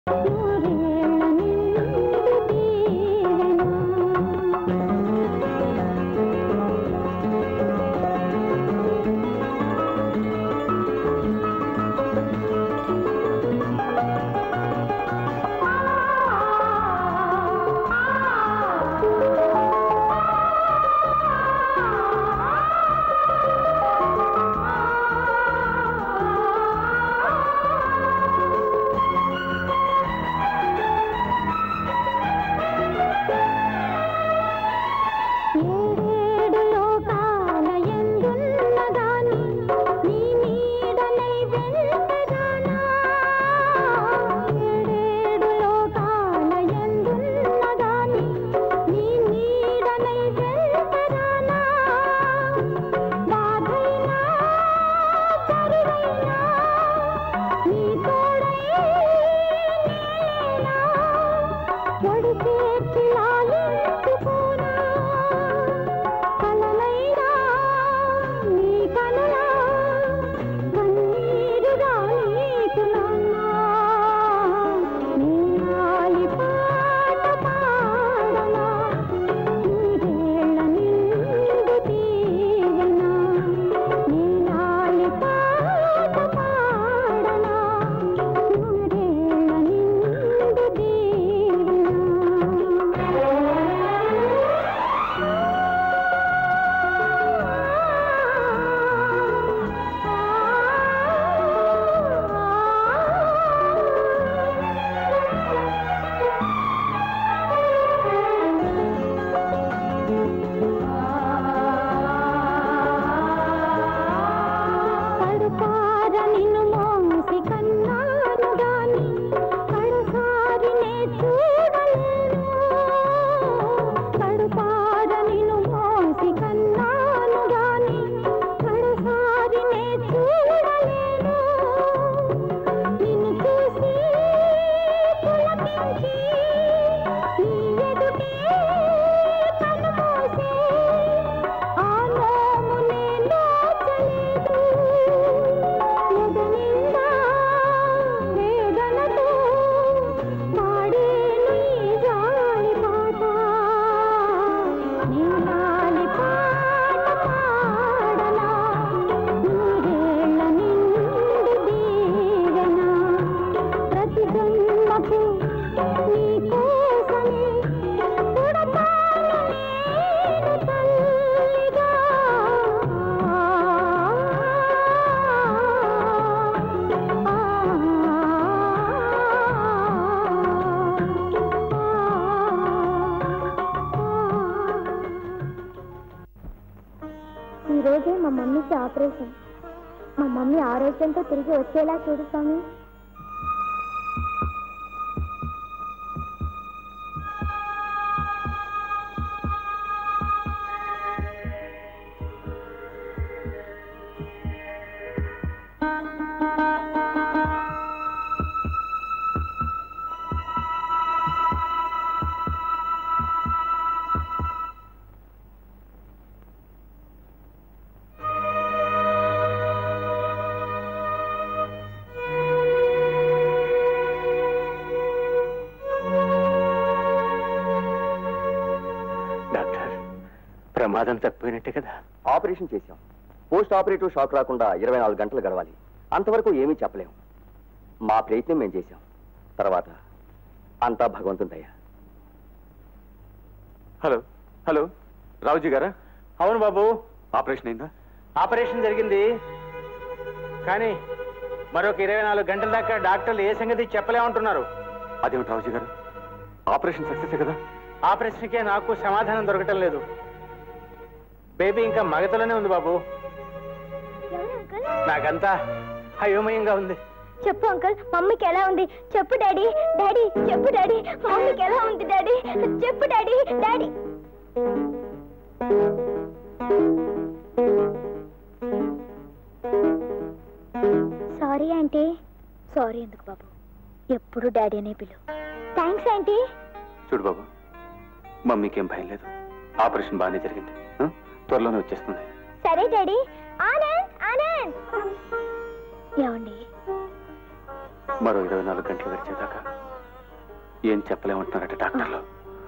ఏడేడు లోకాల ఎందున్నగాని నీ నీడనై వెంటరానా ఏడేడు లోకాల ఎందున్నగాని నీ నీడనై వెంటరానా బాధైనా కరువైనా నీ తోడై నేనేనా ఒడి చేర్చి లాలించుకోనా కలలైనా నీ కలలా కన్నీరుగా నీకునన్నా నీ ఆలి పాట పాడనా నీవేళ నిండు దీవెన నీ ఆలి పాట పాడనా నూరేళ్ళ నిండు దీవెన కడుపార నిన్ను మోసి కన్నాను గాని కడసారి నే చూడలేను కడుపార నిన్ను మోసి కన్నాను గాని కడసారి నే చూడలేను నిన్ను చూసి పులకించి నీ ఎదుటే కనుమూసే ఆ నోము నే నోచలేదు ఎదనిండా వేదనతో పాడేను ఈ జాలి పాట నీలాలి పాట పాడనా నూరేళ్ళ నిండు దీవెన ప్రతి జన్మకు నీ కోసమే పుడతాను నేను తల్లిగా ఈ రోజే మా మమ్మీకి ఆపరేషన్ మా మమ్మీ ఆరోగ్యంతో తిరిగి వచ్చేలా చూడు స్వామి డాక్టర్ ప్రమాదం తప్పిపోయినట్టే కదా ఆపరేషన్ చేశాం పోస్ట్ ఆపరేటివ్ షాక్ రాకుండా ఇరవై నాలుగు గంటలు గడవాలి అంతవరకు ఏమీ చెప్పలేం మా ప్రయత్నం మేము చేశాం తర్వాత అంతా భగవంతుని హలో హలో రావుజీ గారా అవును బాబు ఆపరేషన్ అయిందా ఆపరేషన్ జరిగింది కానీ మరొక ఇరవై నాలుగు గంటల దాకా డాక్టర్లు ఏ సంగతి చెప్పలేమంటున్నారు అదేమిటి రావుజీ గారు ఆపరేషన్ సక్సెస్ కదా ఆ ప్రశ్నకే నాకు సమాధానం దొరకటం లేదు బేబీ ఇంకా మగతలోనే ఉంది బాబు నాకంతా అయోమయంగా ఉంది చెప్పు అంకుల్ మమ్మీకి ఎలా ఉంది చెప్పు డాడీ డాడీ చెప్పు డాడీ మమ్మీకి ఎలా ఉంది డాడీ చెప్పు daddy daddy sorry aunty sorry ఎందుకు బాబు ఎప్పుడు డాడీ అనే పిలు థ్యాంక్స్ ఆంటీ చూడు బాబు మమ్మీకి ఏం భయం లేదు ఆపరేషన్ బాగానే జరిగింది ఆ? త్వరలోనే వచ్చేస్తుంది సరే డాడీ ఆనంద్ ఆనంద్ ఏమండి మరో ఇరవై నాలుగు గంటలు గడిచేదాకా ఏం చెప్పలేమంటున్నారట డాక్టర్లు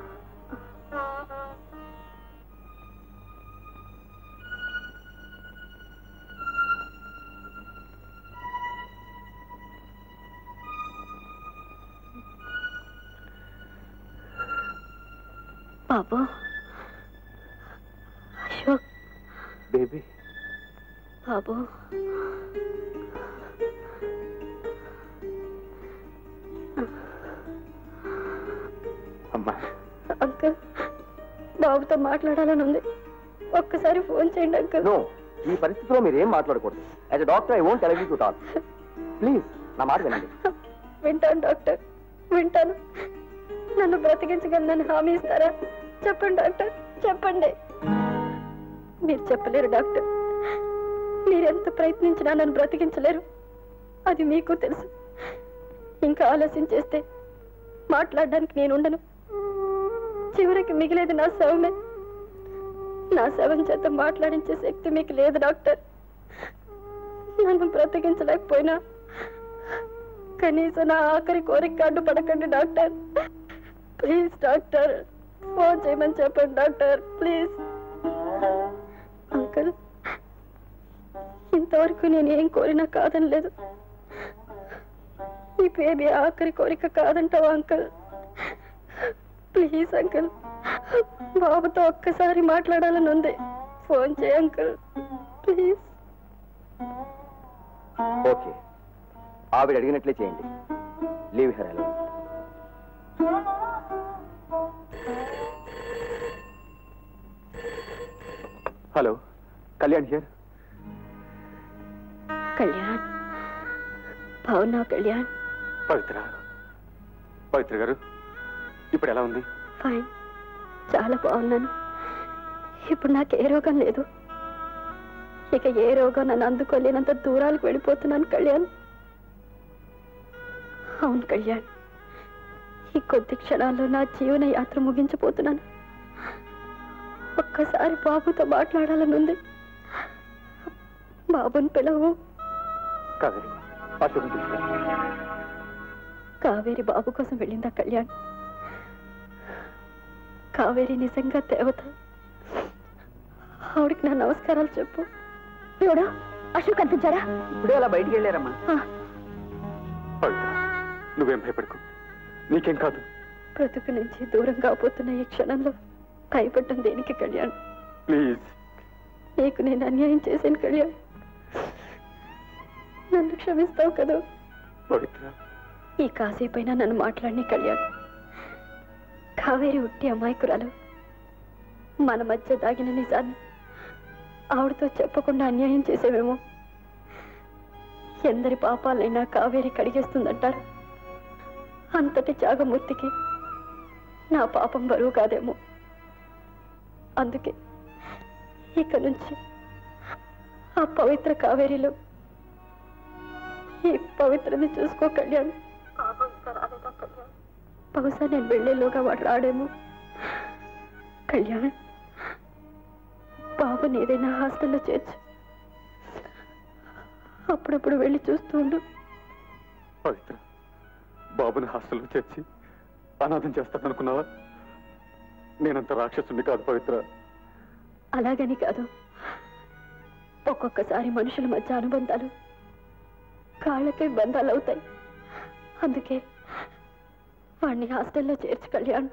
బాబు అశోక్ బేబీ బాబు అమ్మా అంకుల్ బాబుతో మాట్లాడాలని ఉంది ఒక్కసారి ఫోన్ చేయండి అంకుల్ నో ఈ పరిస్థితిలో మీరు ఏం మాట్లాడకూడదు as doctor I won't tell you to talk please నా మాట వినండి వింటాను డాక్టర్ వింటాను నన్ను బ్రతికించగలనని హామీ ఇస్తారా చెప్పండి డాక్టర్ చెప్పండి మీరు చెప్పలేరు డాక్టర్ మీరు ఎంత ప్రయత్నించినా నన్ను బ్రతికించలేరు అది మీకు తెలుసు ఇంకా ఆలస్యం చేస్తే మాట్లాడడానికి నేను ఉండను చివరికి మిగిలేది నా శవమే నా శవం చేత మాట్లాడించే శక్తి మీకు లేదు డాక్టర్ నన్ను బ్రతికించలేకపోయినా కనీసం నా ఆఖరి కోరిక అడ్డుపడకండి డాక్టర్ ప్లీజ్ డాక్టర్ ఫోన్ చేయమని చెప్పండి డాక్టర్ ప్లీజ్ అంకుల్ ఇంతవరకు నేను ఏం కోరినా కాదని లేదు ఈ బేబీ ఆఖరి కోరిక కాదంటావా అంకుల్ ప్లీజ్ అంకుల్ బాబుతో ఒక్కసారి మాట్లాడాలని ఉంది ఫోన్ చేయ అంకుల్ ప్లీజ్ ఓకే ఆవిడ అడిగినట్లే చేయండి leave her hello hello Kalyan here Kalyan బాగున్నావు కళ్యాణ్ పవిత్ర పవిత్ర గారు ఇప్పుడు ఎలా ఉంది ఫైన్ చాలా బాగున్నాను ఇప్పుడు నాకు ఏ రోగం లేదు ఇక ఏ రోగం నన్ను అందుకోలేనంత దూరాలకు వెళ్ళిపోతున్నాను కళ్యాణ్ అవును కళ్యాణ్ ఈ కొద్ది క్షణాల్లో నా జీవన యాత్ర ముగించబోతున్నాను ఒక్కసారి బాబుతో మాట్లాడాలని ఉంది బాబుని పిలవు కాదండి అశోక్ తీసుకురా. కావేరి బాబు కోసం వెళ్ళిందా కళ్యాణ్ కావేరి నిజంగా దేవత ఆవిడకి నా నమస్కారాలు చెప్పు ఎవడా అశోక్ కనిపించారా ఇప్పుడే అలా బయటికి వెళ్ళారమ్మా ఆ, పవిత్ర నువ్వేం భయపడకు నీకేం కాదు బ్రతుకు నుంచి దూరం కాబోతున్న ఈ క్షణంలో భయపడ్డం దేనికి కళ్యాణ్ ప్లీజ్ నీకు నేను అన్యాయం చేశాను కళ్యాణ్ నన్ను క్షమిస్తావు కదా పవిత్ర ఈ కాసేపైనా నన్ను మాట్లాడిని కళ్యాణ్ కావేరి ఉట్టి అమాయకురాలు మన మధ్య దాగిన నిజాన్ని ఆవిడతో చెప్పకుండా అన్యాయం చేసేవేమో ఎందరి పాపాలైనా కావేరి కడిగేస్తుందంటారు అంతటి త్యాగమూర్తికి నా పాపం బరువు కాదేమో అందుకే ఇక నుంచి ఆ పవిత్ర కావేరిలో ఈ పవిత్రని చూసుకో కళ్యాణ్ బహుశా నేను వెళ్లేలోగా వాడు రాడేమో కళ్యాణ్ బాబుని ఏదైనా హాస్టల్లో చేర్చు అప్పుడప్పుడు వెళ్ళి చూస్తూ ఉండు పవిత్ర బాబుని హాస్టల్లో చేర్చి అనాథం చేస్తాననుకున్నావా నేనంత రాక్షసుని కాదు పవిత్ర అలాగని కాదు ఒక్కొక్కసారి మనుషుల మధ్య అనుబంధాలు కాళ్ళపై బంధాలు అవుతాయి అందుకే వాడిని హాస్టల్లో చేర్చు కళ్యాణ్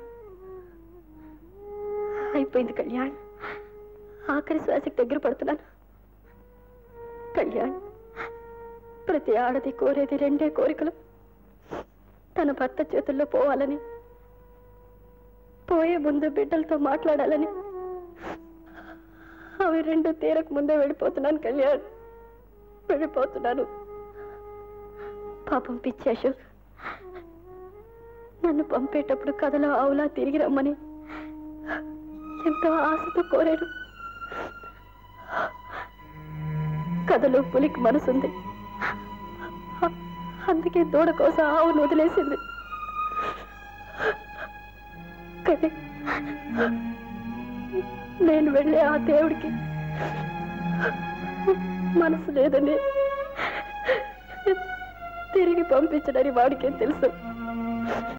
అయిపోయింది కళ్యాణ్ ఆఖరి శ్వాసకి దగ్గర పడుతున్నాను కళ్యాణ్ ప్రతి ఆడది కోరేది రెండే కోరికలు తన భర్త చేతుల్లో పోవాలని పోయే ముందు బిడ్డలతో మాట్లాడాలని అవి రెండు తీరక ముందే వెళ్ళిపోతున్నాను కళ్యాణ్ వెళ్ళిపోతున్నాను పాపం పిచ్చి అశోక్ నన్ను పంపేటప్పుడు కథలో ఆవులా తిరిగి రమ్మని ఎంతో ఆశతో కోరాడు కథలో పులికి మనసుంది అందుకే దూడ కోసం ఆవును వదిలేసింది కానీ నేను వెళ్ళే ఆ దేవుడికి మనసు లేదని తిరిగి పంపించడని వాడికేం తెలుసు